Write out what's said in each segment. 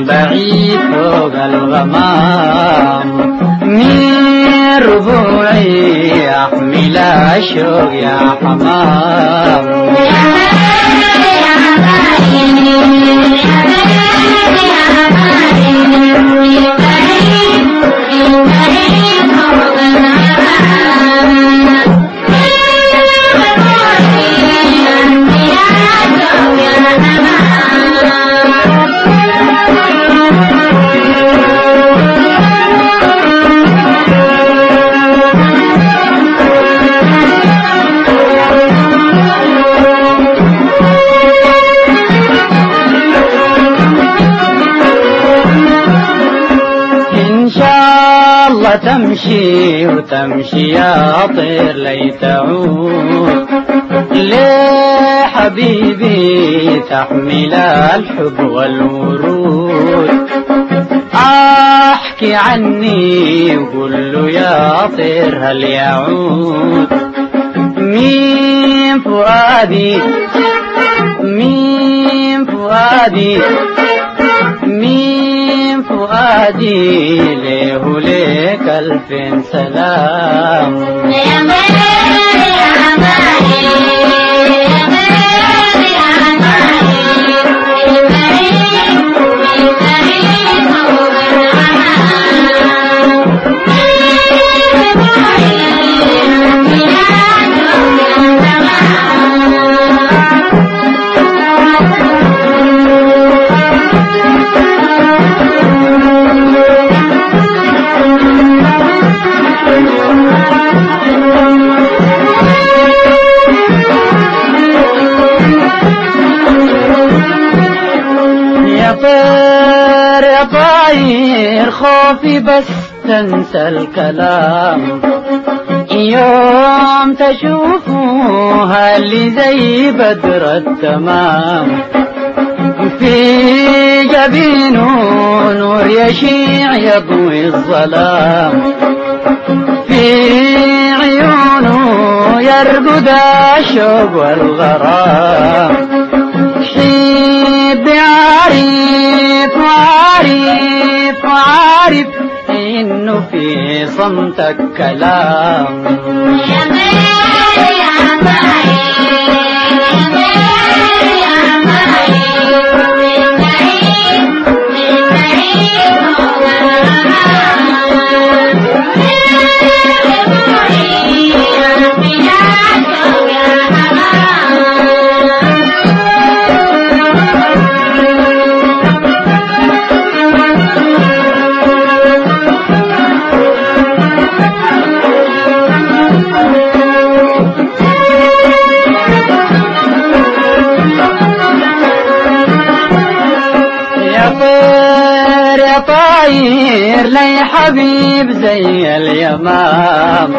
بعيد فوق الغمام من ربوعي أحمل الشوق يا حمام إن شاء الله تمشي وتمشي يا طير لي تعود ليه حبيبي تحمل الحب والورود احكي عني وقول له يا طير هل يعود مين فؤادي مين فؤادي مين فؤادي له ليك ألف سلام يا طير يا طاير خوفي بس تنسى الكلام يوم تشوفوها اللي زي بدر التمام في جبينه نور يشيع يضوي الظلام في عيونه يرقد الشوق والغرام حيب عارف وعارف وعارف انه في صمتك كلام يا طير يا طاير لي حبيب زي اليمام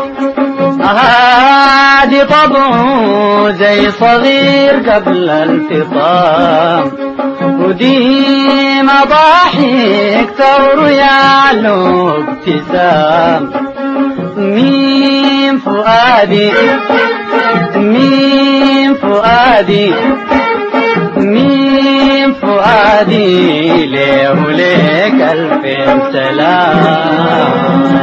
هادي طبعه زي صغير قبل الفطام وديما ضاحك ثور يعلو ابتسام مين فؤادي مين فؤادي مين فؤادي ليه وليك ألف سلام